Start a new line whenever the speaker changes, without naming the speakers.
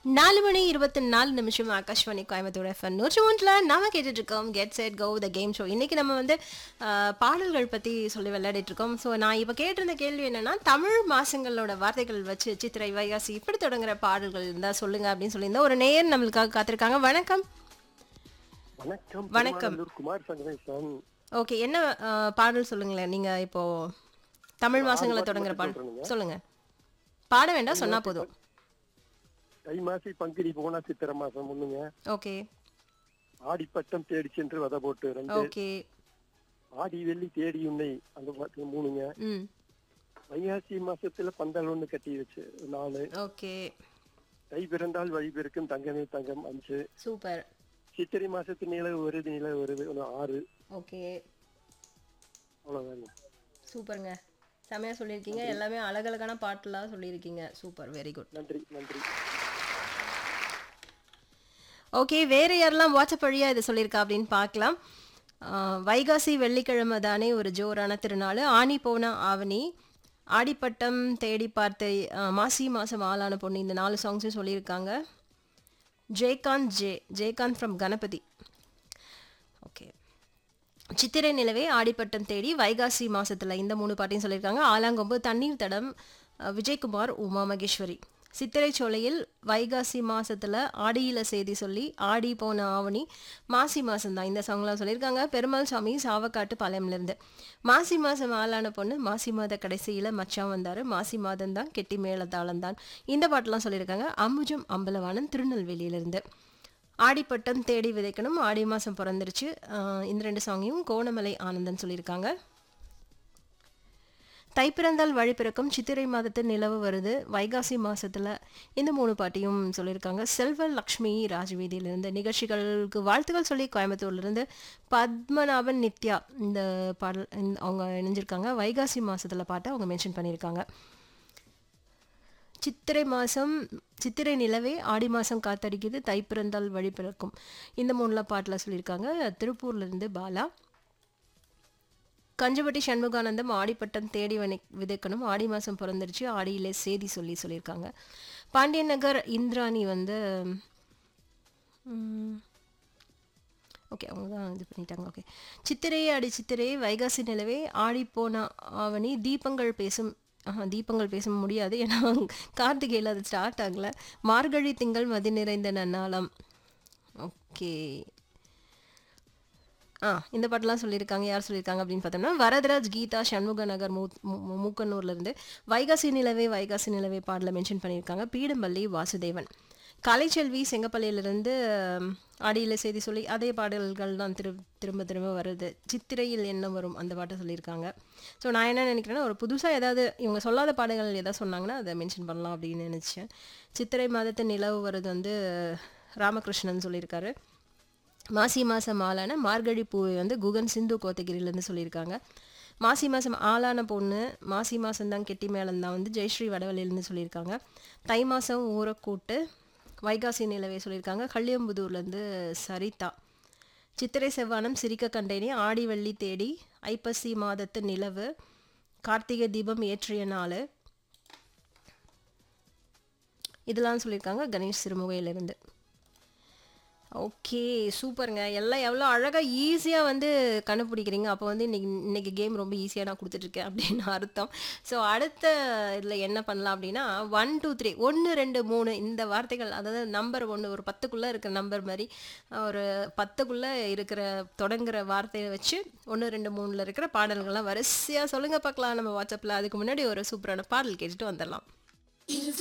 நாலு மணி இருபத்தி நாலு நிமிஷம் ஆகாஷ்வாணி கோயம்புத்தூர் எஃப்எம் நூற்றி மூன்றில் நாம கேட்டுட்டு இருக்கோம் get set go the game show இன்னைக்கு நம்ம வந்து ஆஹ், பாடல்கள் பற்றி சொல்லி விளையாடிட்டு இருக்கோம் ஸோ நான் இப்போ கேட்டிருந்த கேள்வி என்னன்னா தமிழ் மாசங்களோட வார்த்தைகள் வச்சு சித்திரை வைகாசி இப்படி தொடங்குற பாடல்கள் இருந்தால் சொல்லுங்க அப்படின்னு சொல்லியிருந்தா ஒரு நேயர் நம்மளுக்காக காத்திருக்காங்க வணக்கம்
வணக்கம்
வணக்கம்.
பெருமாநல்லூர் குமார் சங்கரேசன்
ஓகே என்ன ஆஹ், பாடல் சொல்லுங்களேன் நீங்க இப்போ தமிழ் மாசங்களை
பாட்டு
தொடங்குற
மட்டும்
பாடல் சொல்லுங்க பாட வேண்டாம் சொன்னா போதும்
தை மாசி பங்குனி போனா சித்திரை மாசம் ஒண்ணுங்க
ஓகே
ஆடிப்பட்டம் தேடி சென்று வத போட்டு ரெண்டு
ஓகே
ஆடி வெள்ளி தேடி உன்னை அந்த பாட்டு மூணுங்க
ம்
வைகாசி மாசத்துல பந்தல் ஒண்ணு கட்டி வச்சு நாலு
ஓகே
தை பிறந்தால் வழி பெருக்கும் தங்கமே தங்கம் அஞ்சு
சூப்பர்
சித்திரை மாசத்து நிலவு வருது நிலவு வருது ஒண்ணு ஆறு
ஓகே
அவ்வளவுதாங்க
சூப்பருங்க செமையா சொல்லியிருக்கீங்க எல்லாமே அழகழகான பாட்டுலாம் சொல்லியிருக்கீங்க சூப்பர் வெரி குட்
நன்றி நன்றி
ஓகே வேறு யாரெல்லாம் வாட்ஸ்அப் வழியா இது சொல்லியிருக்கா அப்படின்னு பார்க்கலாம் ஆஹ், வைகாசி வெள்ளிக்கிழமை தானே ஒரு ஜோரான திருநாள் ஆணி போன ஆவணி ஆடிப்பட்டம் தேடி பார்த்து ஆஹ், மாசி மாதம் ஆளான பொண்ணு இந்த நாலு சாங்ஸும் சொல்லியிருக்காங்க Jayakanth J Jayakanth from Ganapathi okay சித்திரை நிலவே ஆடிப்பட்டம் தேடி வைகாசி மாசத்துல இந்த மூணு பாட்டையும் சொல்லியிருக்காங்க ஆலாங்கொம்பு தண்ணீர் தடம் அஹ், விஜயகுமார் உமா மகேஸ்வரி சித்திரை சோலையில் வைகாசி மாசத்துல ஆடியில செய்தி சொல்லி ஆடி போன ஆவணி மாசி மாசம் தான் இந்த சாங்லாம் சொல்லியிருக்காங்க பெருமாள் சாமி சாவக்காட்டு பாளையம்ல இருந்து மாசி மாசம் ஆளான பொண்ணு மாசி மாத கடைசியில மச்சான் வந்தாரு மாசி மாதம் தான் கெட்டி மேல தாளம் தான் இந்த பாட்டெல்லாம் சொல்லியிருக்காங்க அம்புஜம் அம்பலவாணன் திருநெல்வேலியிலிருந்து ஆடிப்பட்டம் தேடி விதைக்கணும் ஆடி மாதம் பிறந்துருச்சு ஆஹ் இந்த ரெண்டு சாங்கையும் கோணமலை ஆனந்தன் சொல்லியிருக்காங்க தை பிறந்தால் வழி பிறக்கும் சித்திரை மாதத்து நிலவு வருது வைகாசி மாசத்துல இந்த மூணு பாட்டையும் சொல்லியிருக்காங்க செல்வ லக்ஷ்மி ராஜவீதியிலிருந்து நிகழ்ச்சிகளுக்கு வாழ்த்துக்கள் சொல்லி கோயம்புத்தூர்லேருந்து பத்மநாபன் நித்யா இந்த பாடல் இந்த- அவங்க இணைஞ்சிருக்காங்க வைகாசி மாசத்துல பாட்டை அவங்க மென்ஷன் பண்ணியிருக்காங்க சித்திரை மாதம் சித்திரை நிலவே ஆடி மாதம் காத்தடிக்குது தை பிறந்தால் வழி பிறக்கும் இந்த மூணுல பாட்டில் சொல்லியிருக்காங்க திருப்பூர்லேருந்து பாலா கஞ்சப்பட்டி சண்முகானந்தம் ஆடிப்பட்டம் தேடி வனை விதைக்கணும் ஆடி மாதம் பிறந்துருச்சு ஆடியிலே சேதி சொல்லி சொல்லியிருக்காங்க பாண்டியன் நகர் இந்திராணி வந்து ஓகே அவங்க தான் இது பண்ணிட்டாங்க ஓகே சித்திரையே அடி சித்திரையே வைகாசி நிலவே ஆடி போன ஆவணி தீபங்கள் பேசும் ஆஹா தீபங்கள் பேச முடியாது ஏன்னா கார்த்திகையில் அது ஸ்டார்ட் ஆகல மார்கழி திங்கள் மதி நிறைந்த நன்னாளம் ஓகே ஆ இந்த பாட்டெல்லாம் சொல்லியிருக்காங்க யார் சொல்லியிருக்காங்க அப்படின்னு பார்த்தோம்னா வரதராஜ் கீதா சண்முக நகர் மூ மூ- மூக்கனூர்லேருந்து வைகாசி நிலவே வைகாசி நிலவே பாடல மென்ஷன் பண்ணியிருக்காங்க பீடம்பள்ளி வாசுதேவன் கலைச்செல்வி செங்கப்பள்ளியிலிருந்து ஆடியில் செய்தி சொல்லி அதே பாடல்கள் தான் திரு திரும்ப திரும்ப வருது சித்திரையில் என்ன வரும் அந்த பாட்டை சொல்லியிருக்காங்க ஸோ நான் என்ன நினைக்கிறேன்னா ஒரு புதுசாக ஏதாவது இவங்க சொல்லாத பாடல்கள் எதாவது சொன்னாங்கன்னா அதை மென்ஷன் பண்ணலாம் அப்படின்னு நினச்சேன் சித்திரை மாதத்து நிலவு வருது வந்து ராமகிருஷ்ணன் சொல்லியிருக்காரு மாசி மாதம் ஆளான மார்கழி பூவை வந்து குகன் சிந்து கோத்தகிரிலேருந்து சொல்லியிருக்காங்க மாசி மாதம் ஆளான பொண்ணு மாசி மாதம் தான் கெட்டி மேளம் தான் வந்து ஜெயஸ்ரீ வடவழியிலேருந்து சொல்லியிருக்காங்க தை மாதம் ஊறக்கூட்டு வைகாசி நிலவே சொல்லியிருக்காங்க கள்ளியம்புதூர்லேருந்து சரிதா சித்திரை செவ்வானம் சிரிக்க கண்டேனே ஆடி வெள்ளி தேடி ஐப்பசி மாதத்து நிலவு கார்த்திகை தீபம் ஏற்றிய நாள் இதெல்லாம் சொல்லியிருக்காங்க கணேஷ் சிறுமுகையிலிருந்து ஓகே சூப்பருங்க எல்லாம் எவ்வளோ அழகாக ஈஸியாக வந்து கண்டுபிடிக்கிறீங்க அப்போ வந்து இன்னைக்கு இன்னைக்கு கேம் ரொம்ப ஈஸியாக நான் கொடுத்துட்ருக்கேன் அப்படின்னு அர்த்தம் ஸோ அடுத்த இதில் என்ன பண்ணலாம் அப்படின்னா ஒன் டூ த்ரீ ஒன்று ரெண்டு மூணு இந்த வார்த்தைகள் அதாவது நம்பர் ஒன்று ஒரு பத்துக்குள்ளே இருக்கிற நம்பர் மாதிரி ஒரு பத்துக்குள்ளே இருக்கிற தொடங்குற வார்த்தையை வச்சு ஒன்று ரெண்டு மூணில் இருக்கிற பாடல்கள்லாம் வரிசையாக சொல்லுங்கள் பார்க்கலாம் நம்ம வாட்ஸ்அப்பில் அதுக்கு முன்னாடி ஒரு சூப்பரான பாடல் கேட்டுட்டு வந்துடலாம்